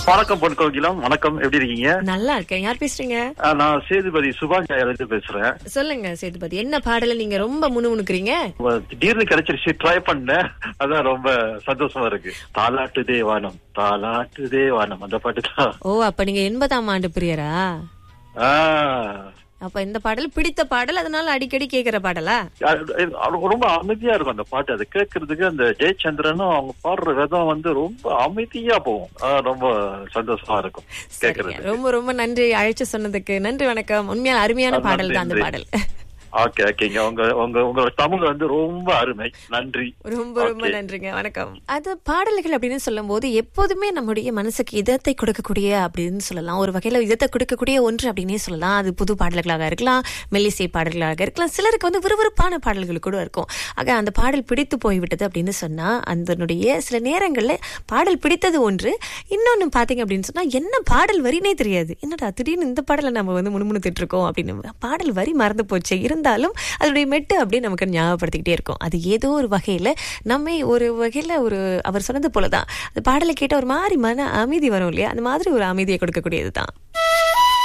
வணக்கம் பொன் கோகிலம் வணக்கம் எப்படி இருக்கீங்க நல்லா இருக்கேன் யார் பேசுறீங்க ஆ, நான் சேதுபதி சுபாஷ் பேசுறேன் சொல்லுங்க சேதுபதி என்ன பாடல நீங்க ரொம்ப முணுமுணுக்குறீங்க உங்க திடீர்னு கிடைச்சிருச்சு ட்ரை பண்ணேன் அதான் ரொம்ப சந்தோஷமா இருக்கு தாலாட்டு தேவானம் தாலாட்டு தேவானம் அந்த பாட்டு தான் ஓ அப்ப நீங்க எண்பதாம் ஆண்டு பிரியரா ஆ. அப்ப இந்த பாடல் பிடித்த பாடல் அதனால அடிக்கடி கேக்குற பாடலா அது ரொம்ப அமைதியா இருக்கும் அந்த பாட்டு அது கேட்கறதுக்கு அந்த ஜெயச்சந்திரனும் அவங்க பாடுற விதம் வந்து ரொம்ப அமைதியா போகும் ஆ, ரொம்ப சந்தோஷமா இருக்கும் சரிங்க கேட்கறது ரொம்ப ரொம்ப நன்றி அழைச்சு சொன்னதுக்கு நன்றி வணக்கம் உண்மையான அருமையான பாடல் தான் அந்த நன்றி. பாடல் ஓகே ஓகேங்க உங்க உங்க உங்களோட தமிழ் வந்து ரொம்ப அருமை நன்றி ரொம்ப ரொம்ப Okay. நன்றிங்க வணக்கம் அது பாடல்கள் அப்படின்னு சொல்லும்போது எப்போதுமே நம்முடைய மனசுக்கு இதத்தை கொடுக்கக்கூடிய அப்படின்னு சொல்லலாம் ஒரு வகையில இதத்தை கொடுக்கக்கூடிய ஒன்று அப்படின்னே சொல்லலாம் அது புது பாடல்களாக இருக்கலாம் மெல்லிசை பாடல்களாக இருக்கலாம் சிலருக்கு வந்து விறுவிறுப்பான பாடல்கள் கூட இருக்கும் ஆக அந்த பாடல் பிடித்து போய்விட்டது அப்படின்னு சொன்னா அதனுடைய சில நேரங்கள்ல பாடல் பிடித்தது ஒன்று இன்னொன்னு பாத்தீங்க அப்படின்னு சொன்னா என்ன பாடல் வரினே தெரியாது என்னடா திடீர்னு இந்த பாடலை நம்ம வந்து முணுமுணுத்துட்டு இருக்கோம் அப்படின்னு பாடல் வரி மறந்து போச்சு இருந்தாலும் அதனுடைய மெட்டு அப்படியே நமக்கு ஞாபகப்படுத்திக்கிட்டே இருக்கும் அது ஏதோ ஒரு வகையில நம்மை ஒரு வகையில ஒரு அவர் சொன்னது போலதான் அந்த பாடலை கேட்ட ஒரு மாதிரி மன அமைதி வரும் இல்லையா அந்த மாதிரி ஒரு அமைதியை கொடுக்கக்கூடியது தான்